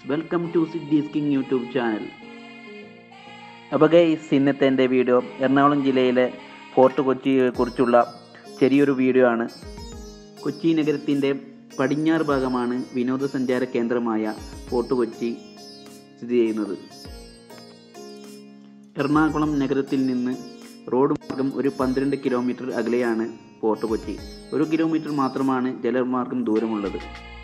welcome to CDs king YouTube channel അപ്പോൾ guys ഇന്നത്തെ എൻ്റെ വീഡിയോ എറണാകുളം ജില്ലയിലെ ഫോർട്ട് കൊച്ചിയെ കുറിച്ചുള്ള ചെറിയൊരു വീഡിയോ ആണ് കൊച്ചി നഗരത്തിൻ്റെ പടിഞ്ഞാറ് ഭാഗമാണ് വിനോദസഞ്ചാര കേന്ദ്രമായ ഫോർട്ട് കൊച്ചി സ്ഥിതി ചെയ്യുന്നത് എറണാകുളം നഗരത്തിൽ നിന്ന് റോഡ് മാർഗം ഒരു പന്ത്രണ്ട് കിലോമീറ്റർ അകലെയാണ് ഫോർട്ട് കൊച്ചി ഒരു കിലോമീറ്റർ മാത്രമാണ് ജലമാർഗം ദൂരമുള്ളത്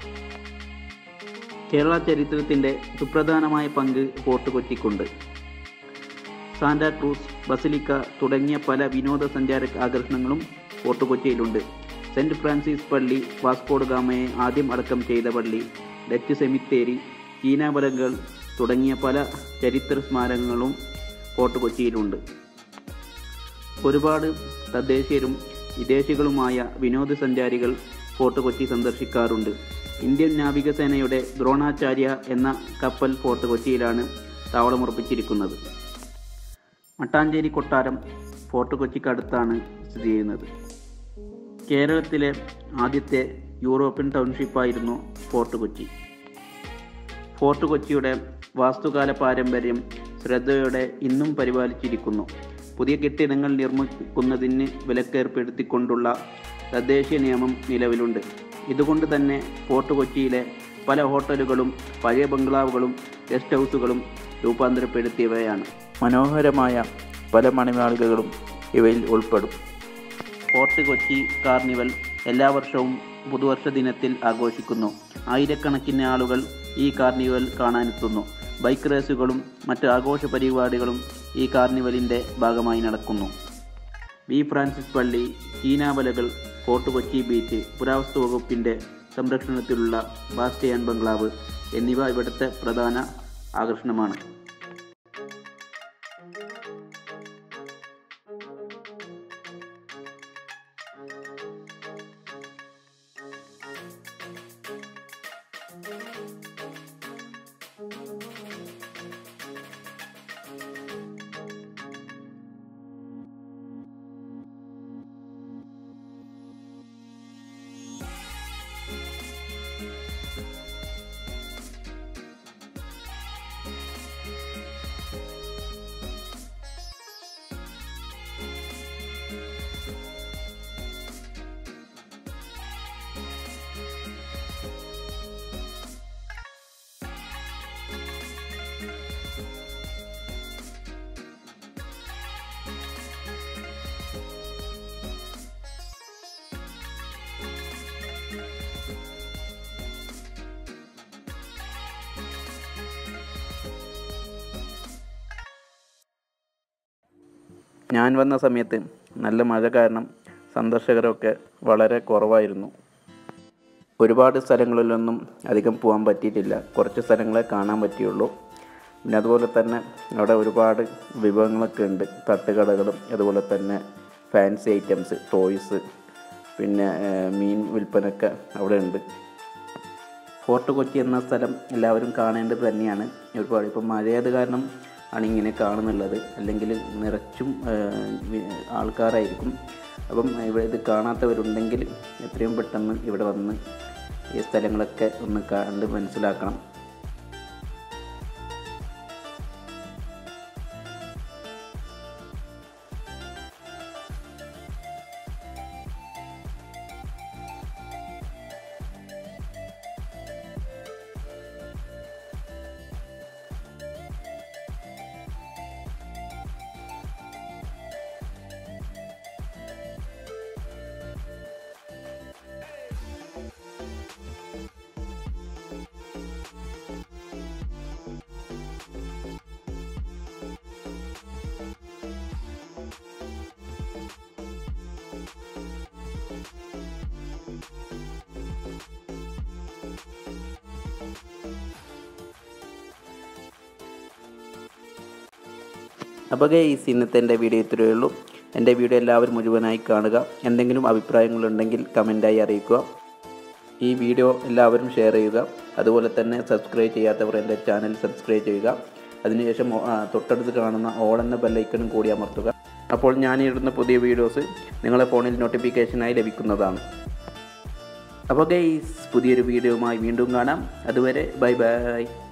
കേരള ചരിത്രത്തിൻ്റെ സുപ്രധാനമായ പങ്ക് ഫോർട്ട് കൊച്ചിക്കുണ്ട് സാന്റാക്രൂസ് ബസിലിക്ക തുടങ്ങിയ പല വിനോദസഞ്ചാര ആകർഷണങ്ങളും ഫോർട്ട് കൊച്ചിയിലുണ്ട് സെൻറ്റ് ഫ്രാൻസിസ് പള്ളി വാസ്കോഡ് ഗാമയെ ആദ്യം അടക്കം ചെയ്ത പള്ളി ഡച്ച് സെമിത്തേരി ചീനാവലകൾ തുടങ്ങിയ പല ചരിത്ര സ്മാരകങ്ങളും ഫോർട്ട് കൊച്ചിയിലുണ്ട് ഒരുപാട് തദ്ദേശീയരും വിദേശികളുമായ വിനോദസഞ്ചാരികൾ ഫോർട്ട് കൊച്ചി സന്ദർശിക്കാറുണ്ട് ഇന്ത്യൻ നാവികസേനയുടെ ദ്രോണാചാര്യ എന്ന കപ്പൽ ഫോർട്ട് കൊച്ചിയിലാണ് താവളമുറപ്പിച്ചിരിക്കുന്നത് മട്ടാഞ്ചേരി കൊട്ടാരം ഫോർട്ട് കൊച്ചിക്കടുത്താണ് സ്ഥിതി ചെയ്യുന്നത് കേരളത്തിലെ ആദ്യത്തെ യൂറോപ്യൻ ടൗൺഷിപ്പായിരുന്നു ഫോർട്ട് കൊച്ചി ഫോർട്ട് കൊച്ചിയുടെ വാസ്തുകാല പാരമ്പര്യം ശ്രദ്ധയോടെ ഇന്നും പരിപാലിച്ചിരിക്കുന്നു പുതിയ കെട്ടിടങ്ങൾ നിർമ്മിക്കുന്നതിന് വിലക്കേർപ്പെടുത്തിക്കൊണ്ടുള്ള തദ്ദേശീയ നിയമം നിലവിലുണ്ട് ഇതുകൊണ്ട് തന്നെ ഫോർട്ട് കൊച്ചിയിലെ പല ഹോട്ടലുകളും പഴയ ബംഗ്ലാവുകളും ഗസ്റ്റ് ഹൗസുകളും രൂപാന്തരപ്പെടുത്തിയവയാണ് മനോഹരമായ പല മണിമാളികകളും ഇവയിൽ ഉൾപ്പെടും ഫോർട്ട് കൊച്ചി കാർണിവൽ എല്ലാ വർഷവും പുതുവർഷ ദിനത്തിൽ ആഘോഷിക്കുന്നു ആയിരക്കണക്കിന് ആളുകൾ ഈ കാർണിവൽ കാണാനെത്തുന്നു ബൈക്ക് റേസുകളും മറ്റ് ആഘോഷ പരിപാടികളും ഈ കാർണിവലിൻ്റെ ഭാഗമായി നടക്കുന്നു വി ഫ്രാൻസിസ് പള്ളി ചീനാവലകൾ ഫോർട്ട് കൊച്ചി ബീച്ച് പുരാവസ്തു വകുപ്പിൻ്റെ സംരക്ഷണത്തിലുള്ള ബാസ്റ്റിയൻ ബംഗ്ലാവ് എന്നിവ ഇവിടുത്തെ പ്രധാന ആകർഷണമാണ് ഞാൻ വന്ന സമയത്ത് നല്ല മഴ കാരണം സന്ദർശകരൊക്കെ വളരെ കുറവായിരുന്നു ഒരുപാട് സ്ഥലങ്ങളിലൊന്നും അധികം പോകാൻ പറ്റിയിട്ടില്ല കുറച്ച് സ്ഥലങ്ങളെ കാണാൻ പറ്റിയുള്ളൂ പിന്നെ അതുപോലെ തന്നെ അവിടെ ഒരുപാട് വിഭവങ്ങളൊക്കെ ഉണ്ട് തട്ടുകടകളും അതുപോലെ തന്നെ ഫാൻസി ഐറ്റംസ് ടോയ്സ് പിന്നെ ഏഹ്, മീൻ വിൽപ്പനയൊക്കെ അവിടെ ഉണ്ട് ഫോർട്ട് കൊച്ചി എന്ന സ്ഥലം എല്ലാവരും കാണേണ്ടത് തന്നെയാണ് ഒരുപാട് ഇപ്പം മഴയത് കാരണം ആണ് ഇങ്ങനെ കാണുന്നുള്ളത് അല്ലെങ്കിൽ നിറച്ചും ആ, വി- ആൾക്കാരായിരിക്കും അപ്പം ഇവിടെ ഇത് കാണാത്തവരുണ്ടെങ്കിൽ എത്രയും പെട്ടെന്ന് ഇവിടെ വന്ന് ഈ സ്ഥലങ്ങളൊക്കെ ഒന്ന് കണ്ട് മനസ്സിലാക്കണം അപ്പോൾ ഗൈസ് ഇന്നത്തെ എൻ്റെ വീഡിയോ ഇത്രയേ ഉള്ളൂ എൻ്റെ വീഡിയോ എല്ലാവരും മുഴുവനായി കാണുക എന്തെങ്കിലും അഭിപ്രായങ്ങളുണ്ടെങ്കിൽ കമൻറ്റായി അറിയിക്കുക ഈ വീഡിയോ എല്ലാവരും ഷെയർ ചെയ്യുക അതുപോലെ തന്നെ സബ്സ്ക്രൈബ് ചെയ്യാത്തവർ എൻ്റെ ചാനൽ സബ്സ്ക്രൈബ് ചെയ്യുക അതിനുശേഷം ആ, തൊട്ടടുത്ത് കാണുന്ന ഓൾ എന്ന ബെല്ലൈക്കണും കൂടി അമർത്തുക അപ്പോൾ ഞാനിടുന്ന പുതിയ വീഡിയോസ് നിങ്ങളെ ഫോണിൽ നോട്ടിഫിക്കേഷനായി ലഭിക്കുന്നതാണ് അപ്പോൾ ഗൈസ് പുതിയൊരു വീഡിയോയുമായി വീണ്ടും കാണാം അതുവരെ ബൈ ബൈ